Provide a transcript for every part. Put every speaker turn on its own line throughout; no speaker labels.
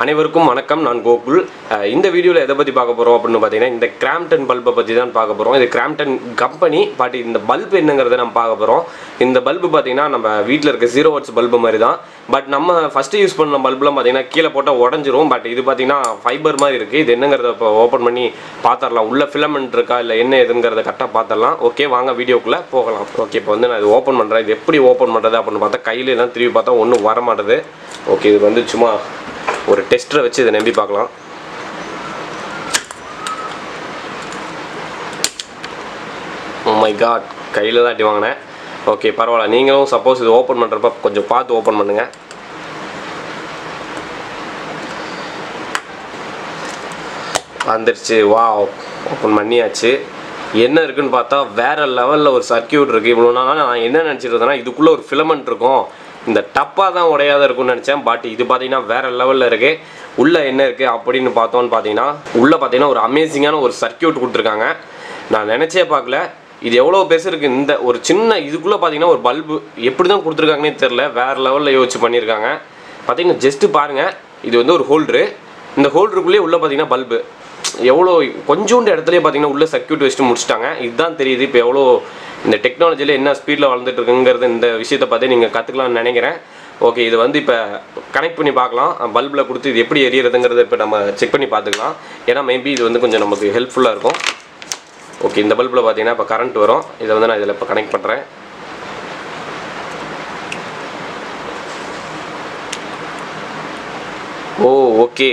அனைவருக்கும் வணக்கம் நான் கோகுல் அஹ் இந்த வீடியோவில் எதை பற்றி பார்க்க போகிறோம் அப்படின்னு பார்த்தீங்கன்னா இந்த கிராம்டன் பல்பை பற்றி தான் பார்க்க போகிறோம் இது கிராம்டன் கம்பெனி பட் இந்த பல்ப் என்னங்கிறத நம்ம பார்க்க போகிறோம் இந்த பல்பு பார்த்தீங்கன்னா நம்ம வீட்டில் இருக்க ஜீரோ வாட்ஸ் பல்பு மாதிரி தான் பட் நம்ம ஃபஸ்ட்டு யூஸ் பண்ண பல்புலாம் பார்த்தீங்கன்னா கீழே போட்டால் உடஞ்சிரும் பட் இது பார்த்தீங்கன்னா ஃபைபர் மாதிரி இருக்குது இது என்னங்கிறத இப்போ ஓப்பன் பண்ணி பார்த்துடலாம் உள்ள ஃபிலமெண்ட் இருக்கா இல்லை என்ன எதுங்கிறத கரெக்டாக பார்த்துடலாம் ஓகே வாங்க வீடியோக்குள்ளே போகலாம் ஓகே இப்போ வந்து நான் இது ஓப்பன் பண்ணுறேன் இது எப்படி ஓப்பன் பண்ணுறது அப்படின்னு பார்த்தா கையில எல்லாம் திரும்பி பார்த்தா ஒன்றும் வர மாட்டுது ஓகே இது வந்து சும்மா ஒரு டெஸ்டரை வச்சு இதை நம்பி பார்க்கலாம் மை காட் கையில் தான் அடி வாங்கினேன் ஓகே பரவாயில்ல நீங்களும் சப்போஸ் இது ஓப்பன் பண்ணுறப்ப கொஞ்சம் பார்த்து ஓப்பன் பண்ணுங்கள் வந்துருச்சு வா ஓப்பன் பண்ணியாச்சு என்ன இருக்குன்னு பார்த்தா வேற லெவலில் ஒரு சர்க்கியூட் இருக்குது இவ்வளோ நாள் நான் என்ன நினச்சிட்டு இருந்தேன்னா இதுக்குள்ளே ஒரு ஃபிலமெண்ட் இருக்கும் இந்த டப்பாக தான் உடையாத இருக்கும்னு நினச்சேன் பட் இது பார்த்தீங்கன்னா வேற லெவலில் இருக்கு உள்ளே என்ன இருக்குது அப்படின்னு பார்த்தோன்னு பார்த்தீங்கன்னா உள்ளே பார்த்தீங்கன்னா ஒரு அமேசிங்கான ஒரு சர்க்கியூட் கொடுத்துருக்காங்க நான் நினச்சே பார்க்கல இது எவ்வளோ பெருசு இருக்குது இந்த ஒரு சின்ன இதுக்குள்ளே பார்த்தீங்கன்னா ஒரு பல்பு எப்படி தான் கொடுத்துருக்காங்கன்னே தெரில வேறு லெவலில் யோசிச்சு பண்ணியிருக்காங்க பார்த்தீங்கன்னா ஜஸ்ட்டு பாருங்கள் இது வந்து ஒரு ஹோல்ட்ரு இந்த ஹோல்டருக்குள்ளேயே உள்ளே பார்த்தீங்கன்னா பல்பு எவ்வளோ கொஞ்சோண்டு இடத்துலயே பார்த்தீங்கன்னா உள்ள சர்க்யூட் வச்சுட்டு முடிச்சிட்டாங்க இதுதான் தெரியுது இப்போ எவ்வளோ இந்த டெக்னாலஜியில் என்ன ஸ்பீடில் வளர்ந்துட்டு இருக்குங்கிறது இந்த விஷயத்தை பார்த்து நீங்கள் கற்றுக்கலாம்னு நினைக்கிறேன் ஓகே இது வந்து இப்போ கனெக்ட் பண்ணி பார்க்கலாம் பல்பில் கொடுத்து இது எப்படி எரியறதுங்கிறத இப்போ நம்ம செக் பண்ணி பார்த்துக்கலாம் ஏன்னா மேபி இது வந்து கொஞ்சம் நமக்கு ஹெல்ப்ஃபுல்லாக இருக்கும் ஓகே இந்த பல்பில் பார்த்தீங்கன்னா இப்போ கரண்ட் வரும் இதை வந்து நான் இதில் இப்போ கனெக்ட் பண்ணுறேன் ஓ ஓகே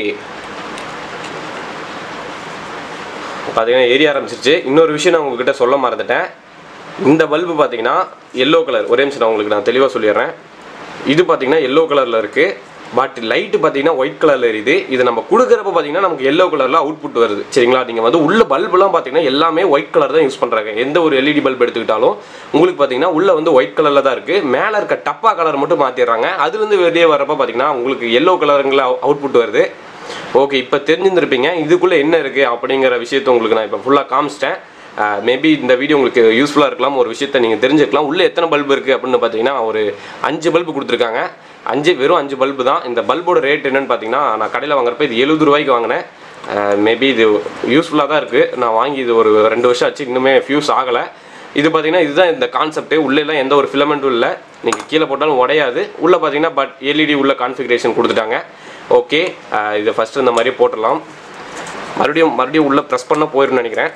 பார்த்தீங்கன்னா எரிய ஆரம்பிச்சிருச்சு இன்னொரு விஷயம் நான் உங்ககிட்ட சொல்ல மறந்துட்டேன் இந்த பல்பு பார்த்தீங்கன்னா எல்லோ கலர் ஒரே நிமிஷம் நான் உங்களுக்கு நான் தெளிவாக சொல்லிடுறேன் இது பார்த்தீங்கன்னா எல்லோ கலரில் இருக்குது பட் லைட்டு பார்த்தீங்கன்னா ஒயிட் கலரில் எரியுது இது நம்ம கொடுக்குறப்ப பார்த்தீங்கன்னா நமக்கு எல்லோ கலரில் அவுட்புட் வருது சரிங்களா நீங்கள் வந்து உள்ள பல்புலாம் பார்த்தீங்கன்னா எல்லாமே ஒயிட் கலர் தான் யூஸ் பண்ணுறாங்க எந்த ஒரு எல்இடி பல்ப் எடுத்துக்கிட்டாலும் உங்களுக்கு பார்த்தீங்கன்னா உள்ள வந்து ஒயிட் கலரில் தான் இருக்குது மேலே இருக்க டப்பா கலர் மட்டும் மாற்றிடுறாங்க அதுலேருந்து வெளியே வரப்போ பார்த்தீங்கன்னா உங்களுக்கு எல்லோ கலருங்கள அவுட்புட் வருது ஓகே இப்போ தெரிஞ்சிருந்திருப்பீங்க இதுக்குள்ளே என்ன இருக்குது அப்படிங்கிற விஷயத்த உங்களுக்கு நான் இப்போ ஃபுல்லாக காமிச்சிட்டேன் மேபி இந்த வீடியோ உங்களுக்கு யூஸ்ஃபுல்லாக இருக்கலாம் ஒரு விஷயத்த நீங்கள் தெரிஞ்சுக்கலாம் உள்ளே எத்தனை பல்பு இருக்குது அப்படின்னு பார்த்தீங்கன்னா ஒரு அஞ்சு பல்பு கொடுத்துருக்காங்க அஞ்சு வெறும் அஞ்சு பல்பு தான் இந்த பல்போட ரேட் என்னன்னு பார்த்தீங்கன்னா நான் கடையில் வாங்குறப்ப இது எழுபது ரூபாய்க்கு வாங்கினேன் மேபி இது யூஸ்ஃபுல்லாக தான் இருக்குது நான் வாங்கி இது ஒரு ரெண்டு வருஷம் ஆச்சு இன்னுமே ஃபியூஸ் ஆகலை இது பார்த்தீங்கன்னா இதுதான் இந்த கான்செப்ட் உள்ளேலாம் எந்த ஒரு ஃபிலமெண்ட்டும் இல்லை நீங்கள் கீழே போட்டாலும் உடையாது உள்ளே பார்த்தீங்கன்னா பட் எல்இடி உள்ள கான்ஃபிகரேஷன் கொடுத்துட்டாங்க ஓகே இதை ஃபஸ்ட்டு இந்த மாதிரி போட்டுடலாம் மறுபடியும் மறுபடியும் உள்ளே ப்ரெஸ் பண்ண போயிருன்னு நினைக்கிறேன்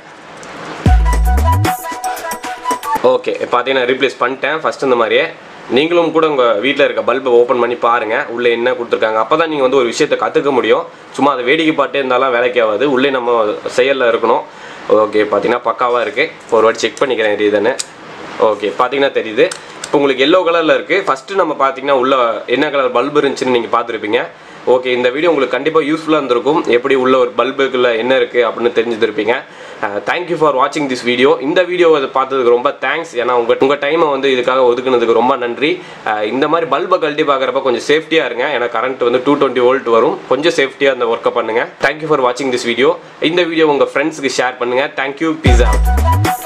ஓகே பார்த்தீங்கன்னா ரீப்ளேஸ் பண்ணிட்டேன் ஃபஸ்ட் இந்த மாதிரியே நீங்களும் கூட உங்கள் வீட்டில் இருக்க பல்பை ஓப்பன் பண்ணி பாருங்கள் உள்ளே என்ன கொடுத்துருக்காங்க அப்போ தான் நீங்கள் வந்து ஒரு விஷயத்தை கற்றுக்க முடியும் சும்மா அதை வேடிக்கை பாட்டே இருந்தாலும் வேலைக்கு ஆகாது உள்ளே நம்ம செயலில் இருக்கணும் ஓகே பார்த்தீங்கன்னா பக்காவாக இருக்குது ஒரு வாட்டி செக் பண்ணிக்கிறேன் தெரியுதுன்னு ஓகே பார்த்தீங்கன்னா தெரியுது இப்போ உங்களுக்கு எல்லோ கலரில் இருக்குது ஃபஸ்ட்டு நம்ம பார்த்தீங்கன்னா உள்ள என்ன கலர் பல்பு இருந்துச்சுன்னு நீங்கள் பார்த்துருப்பீங்க ஓகே இந்த வீடியோ உங்களுக்கு கண்டிப்பாக யூஸ்ஃபுல்லாக இருந்திருக்கும் எப்படி உள்ள ஒரு பல்புக்குள்ள என்ன இருக்குது அப்படின்னு தெரிஞ்சுருப்பீங்க தேங்க்யூ ஃபார் வாட்சிங் திஸ் வீடியோ இந்த வீடியோ பார்த்ததுக்கு ரொம்ப தேங்க்ஸ் ஏன்னா உங்கள் உங்கள் டைமை வந்து இதுக்காக ஒதுக்குனதுக்கு ரொம்ப நன்றி அஹ் இந்த மாதிரி பல்பை கழட்டி பார்க்குறப்ப கொஞ்சம் சேஃப்டியாக இருங்க ஏன்னா கரண்ட் வந்து டூ டுவெண்ட்டி வோல்ட் வரும் கொஞ்சம் சேஃப்டியாக அந்த ஒர்க்கை பண்ணுங்கள் தேங்க்யூ ஃபார் வாட்சிங் திஸ் வீடியோ இந்த வீடியோ உங்கள் ஃப்ரெண்ட்ஸுக்கு ஷேர் பண்ணுங்கள் தேங்க்யூ பீஸ் அவுட்